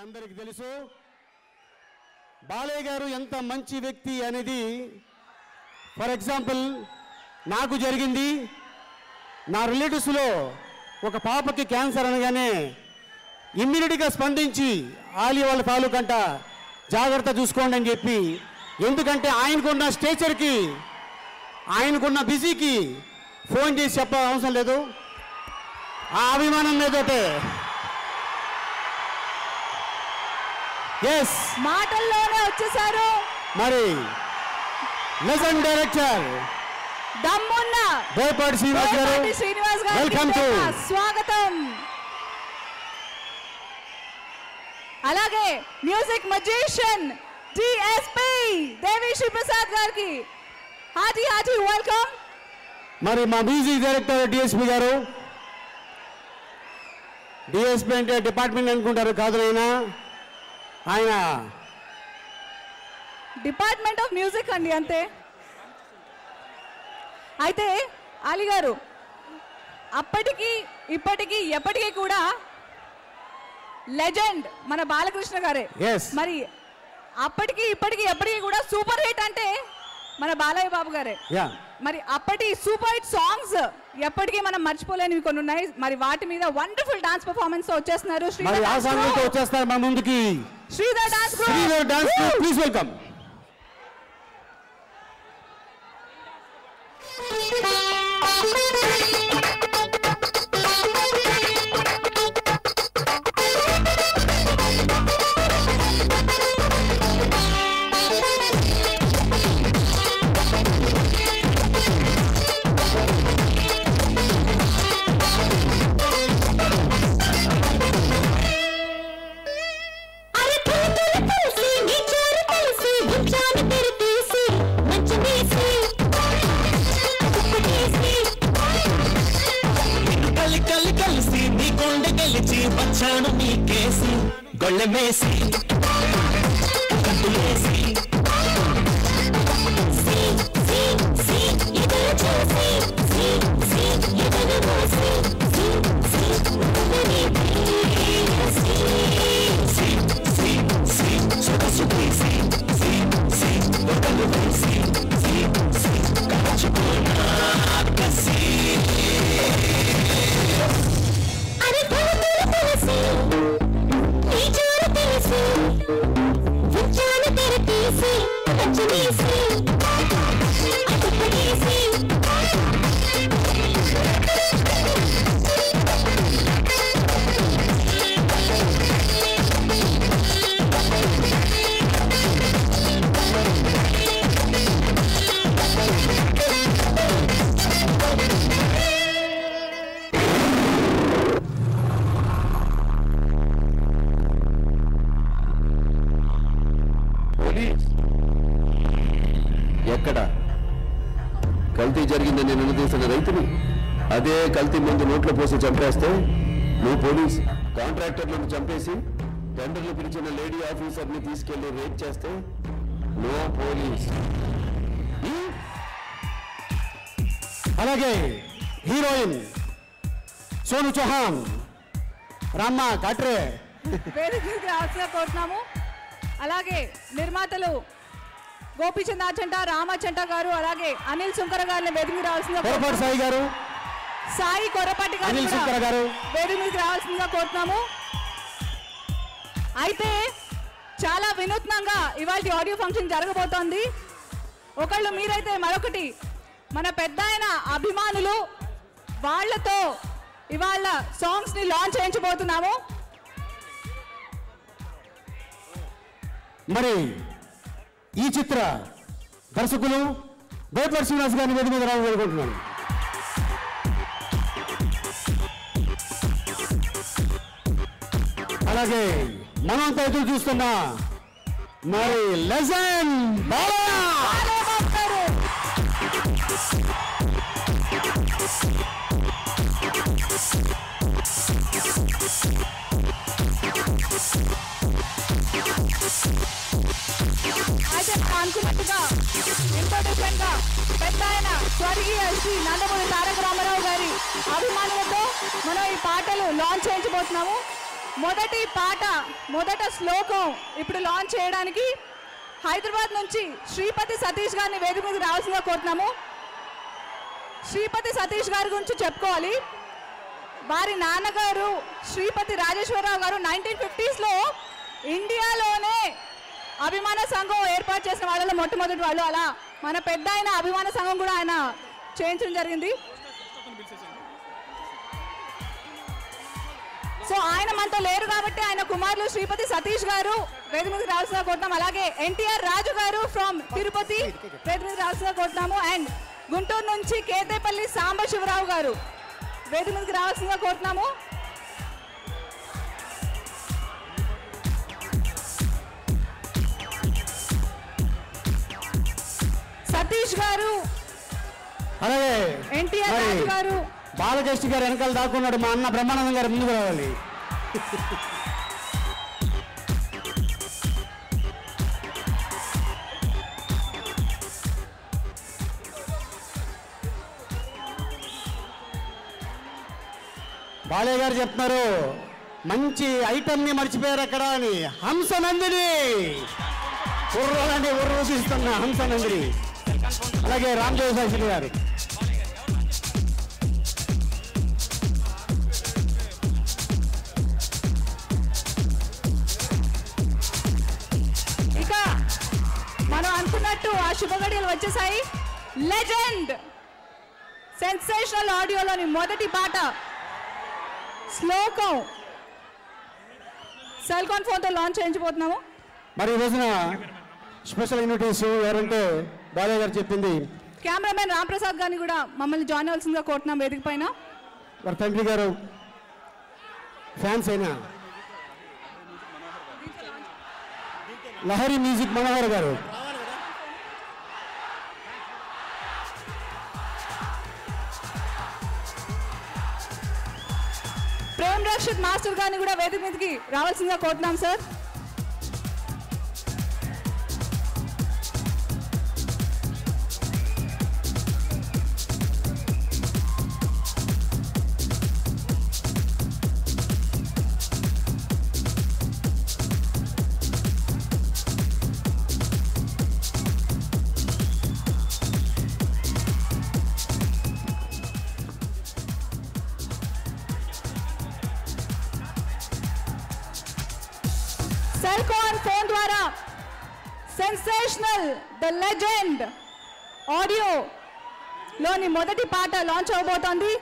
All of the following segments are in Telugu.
అందరికీ తెలుసు బాలయ్య గారు ఎంత మంచి వ్యక్తి అనేది ఫర్ ఎగ్జాంపుల్ నాకు జరిగింది నా రిలేటివ్స్లో ఒక పాపకి క్యాన్సర్ అనగానే ఇమ్మీడియట్గా స్పందించి ఆలి వాళ్ళ తాలూకంట జాగ్రత్త చూసుకోండి అని చెప్పి ఎందుకంటే ఆయనకున్న స్టేచర్కి ఆయనకున్న బిజీకి ఫోన్ చేసి చెప్ప అవసరం లేదు ఆ అభిమానం లేదోటే ఎస్ మాటల్లోనే వచ్చేసారు మరి లెజెండ్ డైరెక్టర్ దమ్మున్న బోయపాటి శ్రీనివాస్ గారు బోయపాటి శ్రీనివాస్ గారికి వెల్కమ్ టు ప్రేమ స్వాగతం అలాగే music magician DSP Devi Sri Prasad గారికి హార్టీ హార్టీ వెల్కమ్ మరి మా మ్యూజిక్ డైరెక్టర్ డిఎస్పి గారు డిఎస్పి అంటే డిపార్ట్మెంట్ అనుకుంటారు కాదు ఆయన ఆయన డిపార్ట్మెంట్ ఆఫ్ మ్యూజిక్ అండి అంతే అయితే అలీ గారు అప్పటికి ఇప్పటికి ఎప్పటికీ కూడా లెజెండ్ మన బాలకృష్ణ గారే Yes. మరి అప్పటికి ఇప్పటికి ఎప్పటికీ కూడా సూపర్ హిట్ అంటే మన బాలయ్య బాబు గారే యా మరి అప్పటి సూపర్ హిట్ సాంగ్స్ ఎప్పటికీ మనం మర్చిపోలేనివి కొన్ని ఉన్నాయి మరి వాటి మీద వండర్ఫుల్ డాన్స్ పర్ఫార్మెన్స్ వచ్చేస్తున్నారు మరి శ్రీధర్ ఆ డాన్స్ సాంగ్తో గ్రూప్. వచ్చేస్తారు మా ముందుకి Sridhar dance group. Sridhar dance Woo! Please welcome అరే పూతలు కలిసి నీ చారు కలిసి గుంజాను తెరిపేసి మంచమేసి కుప్పటేసి కలి కలి కలిసి నీ కొండ గెలిచి వచ్చాను నీ కేసి గొళ్ళెమేసి కట్టులేసి సి సి సి ఎదురు చూసి సి సి ఎదురు మూసి సి సి ఉమ్మని ప్రేయసి సి సి సి సొగసు తీసి సి సి బొట్టలు వేసి సి సి కాచుకున్నా కసి అరే పూతలు కలిసి నీ చారు కలిసి గుంజాను తెరిపేసి మంచమేసి కుప్పటేసి పోలీస్ ఎక్కడ కల్తీ జరిగిందని నిలదీసిన రైతుని అదే కల్తీ మందు నోట్లో పోసి చంపేస్తే నువ్వు పోలీస్ కాంట్రాక్టర్లను చంపేసి టెండర్లు పిలిచిన లేడీ ఆఫీసర్ని తీసుకెళ్లి రేప్ చేస్తే నో పోలీస్ అలాగే హీరోయిన్ సోను చౌహాన్ రామ్మ కాట్రే వేదికకి రావాల్సిన కోరుతున్నాము అలాగే నిర్మాతలు గోపీచంద్ ఆచంట రామచంట గారు అలాగే అనిల్ సుంకర గారిని వేదికకి రావాల్సిందిగా పొరపాటు కోరుతున్నాము. సాయి గారు సాయి కొరపాటి గారు అనిల్ సుంకర గారు. వేదిక మీదకి రావాల్సిందిగా కోరుతున్నాము అయితే చాలా వినూత్నంగా ఇవాళ ఆడియో ఫంక్షన్ జరగబోతోంది ఒకళ్ళు మీరైతే మరొకటి మన పెద్ద ఆయన అభిమానులు వాళ్ళతో ఇవాళ సాంగ్స్ ని లాంచ్ చేయించబోతున్నాము మరి ఈ చిత్ర దర్శకులు బోయపాటి శ్రీనివాస్ గారిని వేదిక మీద రావాలని కోరుకుంటున్నాను అలాగే మనమంతా ఎదురు చూస్తున్న మరి లెజన్ బాలా బాలయ్య బాబు గారు. అయితే మనం అనుకున్నట్టుగా ఎంతో డిఫరెంట్ గా పెద్ద ఆయన స్వర్గీయ శ్రీ నందమూరి తారక రామారావు గారి అభిమానులతో మనం ఈ పాటలు లాంచ్ చేయించబోతున్నాము మొదటి పాట మొదట శ్లోకం ఇప్పుడు లాంచ్ చేయడానికి హైదరాబాద్ నుంచి శ్రీపతి సతీష్ గారిని వేదిక మీద రావాల్సిందిగా కోరుతున్నాము శ్రీపతి సతీష్ గారి గురించి చెప్పుకోవాలి వారి నాన్నగారు శ్రీపతి రాజేశ్వరరావు గారు నైన్టీన్ ఫిఫ్టీస్లో ఇండియాలోనే అభిమాన సంఘం ఏర్పాటు చేసిన వాళ్ళలో మొట్టమొదటి వాళ్ళు అలా మన పెద్ద ఆయన అభిమాన సంఘం కూడా ఆయన చేయించడం జరిగింది సో ఆయన మనతో లేరు కాబట్టి ఆయన కుమారులు శ్రీపతి సతీష్ గారు వేది మీద రావాల్సిన కోరుతాం అలాగే ఎన్టీఆర్ రాజు గారు ఫ్రమ్ తిరుపతి వేది మీద రావాల్సిన కోరుతాము అండ్ గుంటూరు నుంచి కేతేపల్లి సాంబశివరావు గారు వేది మీదకి రావాల్సిందిగా కోరుతున్నాము సతీష్ గారు అలాగే ఎన్టీఆర్ మరి రాజు గారు బాలకృష్ణ గారు వెనకాల దాక్కున్నాడు మా అన్న బ్రహ్మానందం గారు ముందుకు రావాలి బాలయ్య గారు చెప్తున్నారు మంచి ఐటమ్ ని మర్చిపోయారు అక్కడ అని హంస నందిని ఉర్రలని ఉర్రు తీస్తున్న హంస నందిని అలాగే రామదేవ్ శాస్త్రి గారు ఇక మనం అనుకున్నట్టు ఆ శుభగడియలు వచ్చేసాయి లెజెండ్ సెన్సేషనల్ ఆడియోలోని మొదటి పాట శ్లోకం సెల్కాన్ ఫోన్తో లాంచ్ చేయించబోతున్నాము మరి ఈ రోజున స్పెషల్ ఇన్విటేషన్ ఎవరంటే బాలయ్య గారు చెప్పింది కెమెరామెన్ రాంప్రసాద్ గారిని కూడా మమ్మల్ని జాయిన్ అవ్వాల్సిందిగా కోరుతున్నాం వేదిక పైన వారి తండ్రి గారు ఫ్యాన్స్ అయిన లహరి మ్యూజిక్ మనోహర్ గారు ప్రేమ్ రక్షిత్ మాస్టర్ గారిని కూడా వేదిక మీదకి రావాల్సిందిగా కోరుతున్నాం సార్ సెల్కాన్ ఫోన్ ద్వారా సెన్సేషనల్ ద లెజెండ్ ఆడియో లోని మొదటి పాట లాంచ్ అవబోతోంది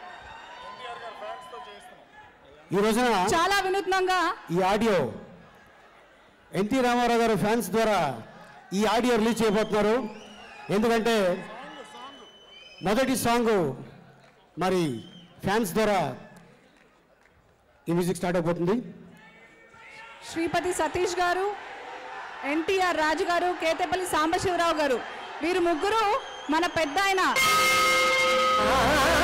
ఈ రోజున చాలా వినూత్నంగా ఈ ఆడియో ఎన్టీ రామారావు గారు ఫ్యాన్స్ ద్వారా ఈ ఆడియో రిలీజ్ చేయబోతున్నారు ఎందుకంటే మొదటి సాంగ్ మరి ఫ్యాన్స్ ద్వారా ఈ మ్యూజిక్ స్టార్ట్ అయిపోతుంది శ్రీపతి సతీష్ గారు ఎన్టీఆర్ రాజు గారు కేతేపల్లి సాంబశివరావు గారు వీరు ముగ్గురు మన పెద్ద ఆయన